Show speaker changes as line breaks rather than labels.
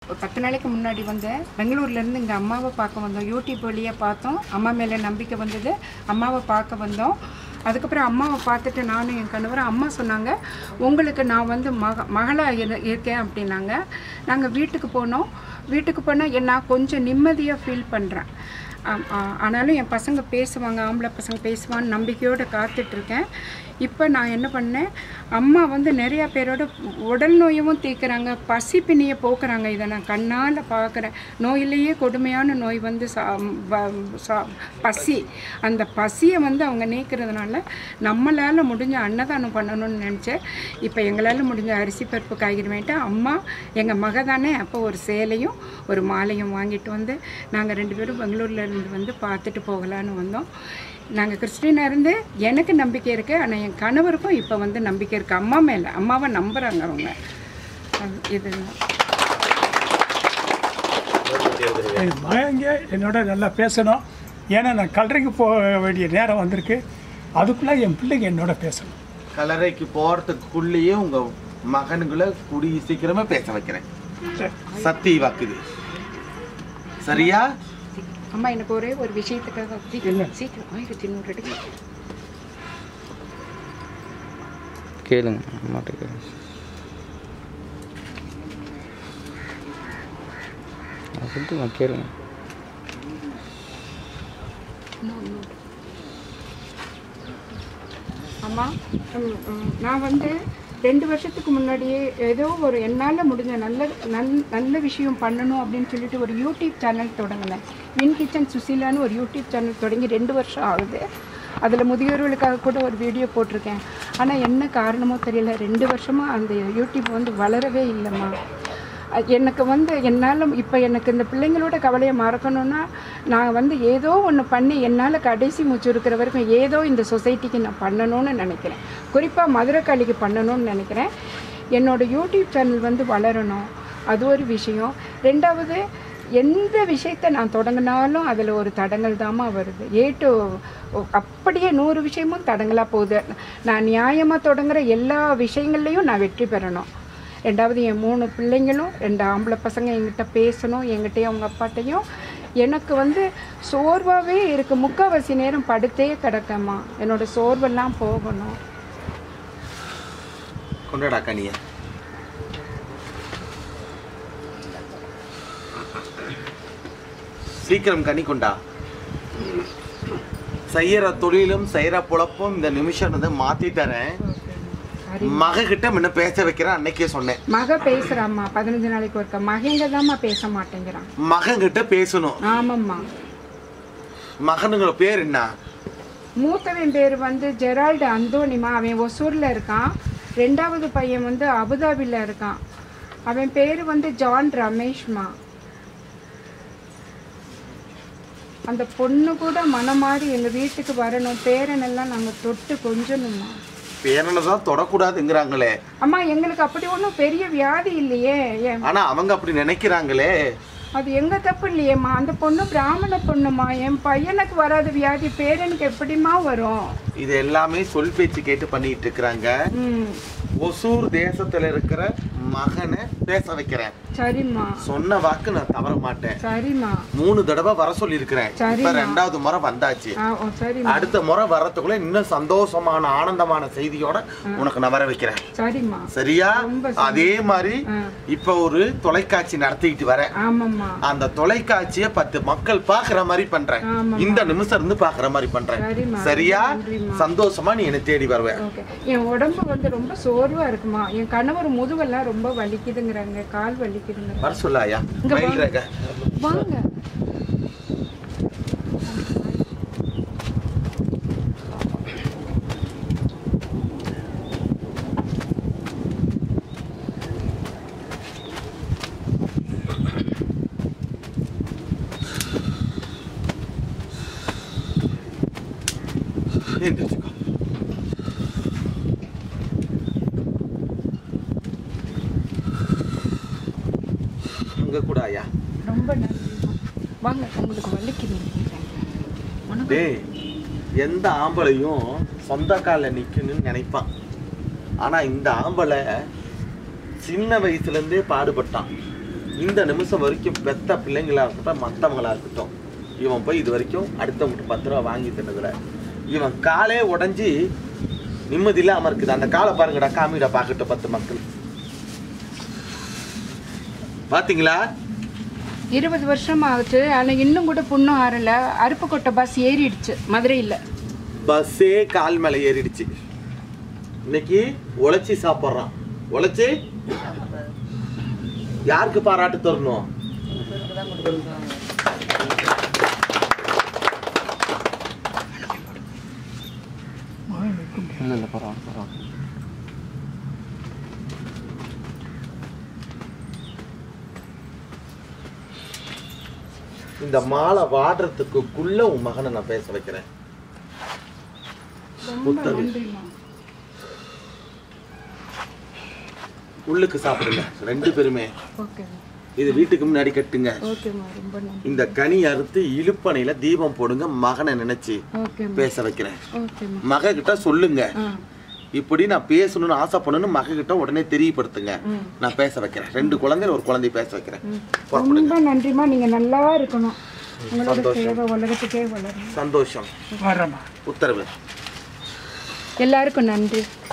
ஒரு பத்து நாளைக்கு முன்னாடி வந்து பெங்களூர்லேருந்து இங்கே அம்மாவை பார்க்க வந்தோம் யூடியூப் வழியாக பார்த்தோம் அம்மா மேலே நம்பிக்கை வந்தது அம்மாவை பார்க்க வந்தோம் அதுக்கப்புறம் அம்மாவை பார்த்துட்டு நானும் என் கணவரும் அம்மா சொன்னாங்க உங்களுக்கு நான் வந்து மக மகளாக இரு இருக்கேன் அப்படின்னாங்க நாங்கள் வீட்டுக்கு போனோம் வீட்டுக்கு போனால் நான் கொஞ்சம் நிம்மதியாக ஃபீல் பண்ணுறேன் ஆனாலும் என் பசங்க பேசுவாங்க ஆம்பளை பசங்க பேசுவான்னு நம்பிக்கையோடு காத்துட்ருக்கேன் இப்போ நான் என்ன பண்ணேன் அம்மா வந்து நிறையா பேரோட உடல் நோயவும் தீர்க்குறாங்க பசி பிணியை போக்குறாங்க இதை நான் கண்ணால் பார்க்குறேன் நோயிலேயே கொடுமையான நோய் வந்து சா வ- சா- பசி அந்த பசியை வந்து அவங்க நீக்கிறதுனால நம்மளால் முடிஞ்ச அன்னதானம் பண்ணணும்னு நினச்சேன் இப்போ எங்களால் முடிஞ்ச அரிசி பருப்பு காய்கறி வாங்கிட்டு அம்மா எங்கள் மக தானே அப்போ ஒரு சேலையும் ஒரு மாலையும் வாங்கிட்டு வந்து நாங்கள் ரெண்டு பேரும் பெங்களூர்ல இருந்து வந்து பார்த்துட்டு போகலான்னு வந்தோம் நாங்கள் கிறிஸ்டினா இருந்து எனக்கு நம்பிக்கை இருக்குது ஆனால் என் கணவருக்கும் இப்போ வந்து நம்பிக்கை இருக்குது அம்மா மேலே அம்மாவை நம்புகிறாங்க அவங்க அது- இதுதான்
என் மகங்க என்னோட நல்லா பேசணும் ஏன்னா நான் கல்லறைக்கு போக வேண்டிய நேரம் வந்திருக்கு அதுக்குள்ளே என் பிள்ளைங்க என்னோட பேசணும்
கலரைக்கு போறதுக்குள்ளேயே உங்க மகன்களை கூடி சீக்கிரமா பேச வைக்கிறேன்
சரி.
சத்தி வாக்குது சரியா
அம்மா எனக்கு ஒரே ஒரு விஷயத்துக்காக சீக்கிரம் சீக்கிரம் ஆயிரத்தி நூறு எடுக்க
கேளுங்க அம்மாட்ட கேளுங்க நான் சொல்லிட்டு நான் கேளுங்க
அம்மா ம், ம், நான் வந்து ரெண்டு வருஷத்துக்கு முன்னாடியே ஏதோ ஒரு என்னால் முடிஞ்ச நல்ல நல் நல்ல விஷயம் பண்ணணும் அப்படின்னு சொல்லிட்டு ஒரு யூடியூப் சேனல் தொடங்கினேன் வின் கிச்சன் சுசீலான்னு ஒரு யூடியூப் சேனல் தொடங்கி ரெண்டு வருஷம் ஆகுது அதில் முதியோர்களுக்காக கூட ஒரு வீடியோ போட்டிருக்கேன் ஆனால் என்ன காரணமோ தெரியல ரெண்டு வருஷமாக அந்த யூடியூப் வந்து வளரவே இல்லைம்மா அஹ் எனக்கு வந்து என்னால் இப்போ எனக்கு இந்த பிள்ளைங்களோட கவலையை மறக்கணும்னா நான் வந்து ஏதோ ஒன்று பண்ணி என்னால் கடைசி மூச்சு இருக்கிற வரைக்கும் ஏதோ இந்த சொசைட்டிக்கு நான் பண்ணணும்னு நினைக்கிறேன் குறிப்பாக மதுரக்காளிக்கு பண்ணணும்னு நினைக்கிறேன் என்னோட யூடியூப் சேனல் வந்து வளரணும் அது ஒரு விஷயம் ரெண்டாவது எந்த விஷயத்தை நான் தொடங்கினாலும் அதில் ஒரு தடங்கள் தாம்மா வருது ஏட்டு அப்படியே நூறு விஷயமும் தடங்களாக போகுது நான் நியாயமாக தொடங்குற எல்லா விஷயங்கள்லையும் நான் வெற்றி பெறணும் ரெண்டாவது என் மூணு பிள்ளைங்களும் ரெண்டு ஆம்பளை பசங்க என்கிட்ட பேசணும் என்கிட்டயும் அவங்க அப்பாட்டையும் எனக்கு வந்து சோர்வாகவே இருக்குது முக்கால்வாசி நேரம் படுத்தே கிடக்கம்மா என்னோட சோர்வெல்லாம் போகணும்
கொண்டாடா கனிய சீக்கிரம் கனி கொண்டா செய்யற தொழிலும் செய்யற பொழப்பும் இந்த நிமிஷம் வந்து மாத்தி தரேன்
சரி
மக கிட்ட முன்ன பேச வைக்கிறேன் அன்னைக்கே சொன்னேன்
மக பேசுகிறாம்மா பதினஞ்சு நாளைக்கு ஒருக்க மகங்க தாம்மா பேச மாட்டேங்கிறான்
மகன் கிட்ட பேசணும்
ஆமாம்மா
மகனுங்கள பேர் என்ன
மூத்தவன் பேர் வந்து ஜெரால்டு அந்தோனிமா அவன் ஒசூரில் இருக்கான் ரெண்டாவது பையன் வந்து அபுதாபியில் இருக்கான் அவன் பேர் வந்து ஜான் ரமேஷ்மா அந்த பொண்ணு கூட மனமாறி எங்கள் வீட்டுக்கு வரணும் பேரனெல்லாம் நாங்கள் தொட்டு கொஞ்சணும்மா
பேரனை தான் தொடக்கூடாதுங்கிறாங்களே
அம்மா எங்களுக்கு அப்படி ஒன்றும் பெரிய வியாதி இல்லையே ஏன்
ஆனா அவங்க அப்படி நினைக்கிறாங்களே
அது எங்க தப்பு இல்லையேம்மா அந்த பொண்ணு பிராமண பொண்ணுமா என் பையனுக்கு வராத வியாதி பேரனுக்கு எப்படிம்மா வரும்
இது எல்லாமே சொல் பேச்சு கேட்டு பண்ணிட்டு இருக்கிறாங்க
ம்
ஒசூர் தேசத்துல இருக்கிற மகனை பேச வைக்கிறேன்
சரிம்மா
சொன்ன வாக்கு நான் தவற மாட்டேன்
சரிம்மா
மூணு தடவை வர சொல்லி இருக்கிறேன் இப்ப
சரிம்மா.
ரெண்டாவது முறை வந்தாச்சு
ஆ ஓ சரிம்மா
அடுத்த முறை வர்றதுக்குள்ள இன்னும் சந்தோஷமான ஆனந்தமான செய்தியோட உனக்கு நான் வர வைக்கிறேன்
சரிம்மா
சரியா
ரொம்ப
அதே மாதிரி
ஆ.
இப்ப ஒரு தொலைக்காட்சி நடத்திட்டு வரேன்
ஆமாம்மா
அந்த தொலைக்காட்சியை பத்து மக்கள் பாக்குற மாதிரி பண்றேன்
ஆமாம்மா.
இந்த நிமிஷம் இருந்து பாக்குற மாதிரி பண்றேன்
சரிம்மா,
சரியா
நன்றிம்மா.
சந்தோஷமா நீ என்னை தேடி வருவேன்
ஓகே என் உடம்பு வந்து ரொம்ப சோர்வா இருக்குமா என் கணவர் முதுகெல்லாம் ரொம்ப வலிக்குதுங்கிறாங்க கால் வலிக்குதுங்கிறாங்க
வர சொல்லாயா
இங்க வா.
ரயில் ரேகை.
வாங்க
எந்திரிச்சுக்கோ. அங்க கூட ஐயா
ரொம்ப நன்றிம்மா வாங்க உங்களுக்கு வலிக்குதுங்கிறாங்க உனக்கு
டேய் எந்த ஆம்பளையும் சொந்த காலில் நிக்கணும்னு நினைப்பான் ஆனா இந்த ஆம்பளை சின்ன வயசுல இருந்தே பாடுபட்டான் இந்த நிமிஷம் வரைக்கும் பெத்த பிள்ளைங்களா இருக்கட்டும் மற்றவங்களா இருக்கட்டும் இவன் போய் இது வரைக்கும் அடுத்தவங்கிட்ட பத்து ரூபா வாங்கி தின்னதுல இவன் காலே உடைஞ்சி நிம்மதி இல்லாம இருக்குது அந்த காலை பாருங்கடா காமிடா பார்க்கட்டும் பத்து மக்கள் பாத்தீங்களா
இருபது வருஷம் ஆகுது ஆனால் இன்னும் கூட புண்ணும் ஆறல அருப்புக்கோட்டை பஸ் ஏறிடுச்சு மதுரையில்
பஸ்ஸே கால் மேல ஏறிடுச்சு இன்னைக்கு உழைச்சி சாப்பிட்றான் உழைச்சி யாருக்கு பாராட்டு தரணும்
இல்லை இல்லை பரவாயில்ல பரவாயில்ல
இந்த மாலை வாடுறதுக்குள்ள உன் மகனை நான் பேச வைக்கிறேன்
ரொம்ப
புத்தகம்.
நன்றிம்மா
உள்ளுக்கு சாப்பிடுங்க ரெண்டு பேருமே
ஓகே
இது வீட்டுக்கு முன்னாடி கட்டுங்க
ஓகேம்மா ரொம்ப நன்றி
இந்த கனி அறுத்து இழுப்பனையில தீபம் போடுங்க மகனை நினைச்சு
ஓகேம்மா
பேச வைக்கிறேன்
ஓகேம்மா
மக கிட்ட சொல்லுங்க
ஆ
இப்படி நான் பேசணும்னு ஆசைப்படணும்னு மக கிட்ட உடனே தெரியப்படுத்துங்க
ம்.
நான் பேச வைக்கிறேன் ரெண்டு குழந்தை ஒரு குழந்தைய பேச வைக்கிறேன் புறப்படுங்க
ரொம்ப நன்றிம்மா நீங்கள் நல்லா இருக்கணும் உங்களோட
சந்தோஷம்.
சேவை உலகத்துக்கே வளரும்
சந்தோஷம்
வர்றேம்மா
உத்தரவு
எல்லாருக்கும் நன்றி